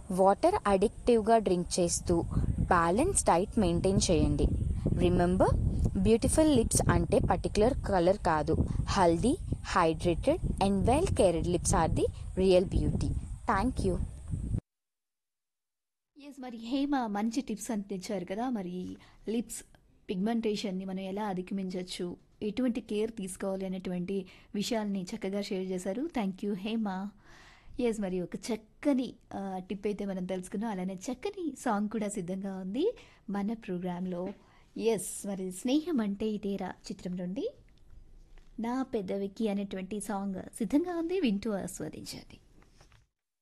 water అడిక్టివ్గా drink చేస్తూ balance diet maintain చేయండి రిమెంబర్ బ్యూటిఫుల్ లిప్స్ అంటే పర్టికులర్ కలర్ కాదు healthy hydrated and well cared lips are the real beauty thank you yes మరి హేమ మంచి tips అందించారు కదా మరి లిప్స్ పిగ్మెంటేషన్ని మనం ఎలా అధిగమించవచ్చు ఎటువంటి కేర్ తీసుకోవాలి అనేటువంటి విషయాల్ని చక్కగా షేర్ చేశారు థ్యాంక్ యూ హేమ ఎస్ మరి ఒక చక్కని ఆ, టిప్ అయితే మనం తెలుసుకున్నాం అలానే చక్కని సాంగ్ కూడా సిద్ధంగా ఉంది మన ప్రోగ్రాంలో ఎస్ మరి స్నేహం అంటే ఇదేరా చిత్రం నుండి నా పెదవికి అనేటువంటి సాంగ్ సిద్ధంగా ఉంది వింటూ ఆస్వాదించండి